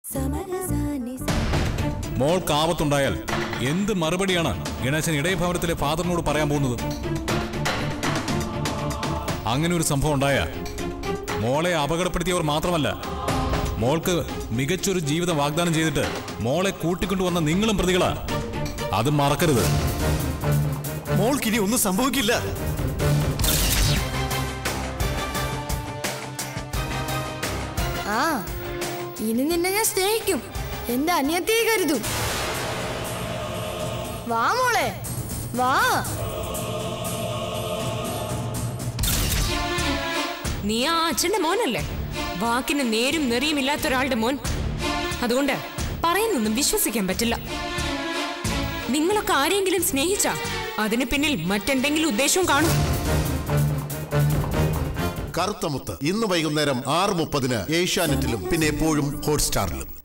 മോൾക്ക് ആപത്തുണ്ടായാൽ എന്ത് മറുപടിയാണ് ഗണേശൻ ഇടയഭവനത്തിലെ ഫാദറിനോട് പറയാൻ പോകുന്നത് അങ്ങനെ ഒരു സംഭവം ഉണ്ടായ മോളെ അപകടപ്പെടുത്തിയവർ മാത്രമല്ല മോൾക്ക് മികച്ചൊരു ജീവിതം വാഗ്ദാനം ചെയ്തിട്ട് മോളെ കൂട്ടിക്കൊണ്ടുവന്ന നിങ്ങളും പ്രതികളാ അത് മറക്കരുത് മോൾക്കിനി ഒന്നും സംഭവിക്കില്ല ആ ഇനി നിന്നെ ഞാൻ സ്നേഹിക്കും എന്റെ അനിയത്തിയെ കരുതും വാ മോളെ വാ നീ ആ അച്ഛന്റെ മോനല്ലേ വാക്കിന് നേരും നെറിയും ഇല്ലാത്ത ഒരാളുടെ മോൻ അതുകൊണ്ട് പറയുന്നൊന്നും വിശ്വസിക്കാൻ പറ്റില്ല നിങ്ങളൊക്കെ ആരെങ്കിലും സ്നേഹിച്ചാ അതിന് പിന്നിൽ മറ്റെന്തെങ്കിലും ഉദ്ദേശവും കാണും കറുത്തമുത്ത് ഇന്ന് വൈകുന്നേരം ആറ് മുപ്പതിന് ഏഷ്യാനെറ്റിലും പിന്നെ എപ്പോഴും ഹോട്ട്സ്റ്റാറിലും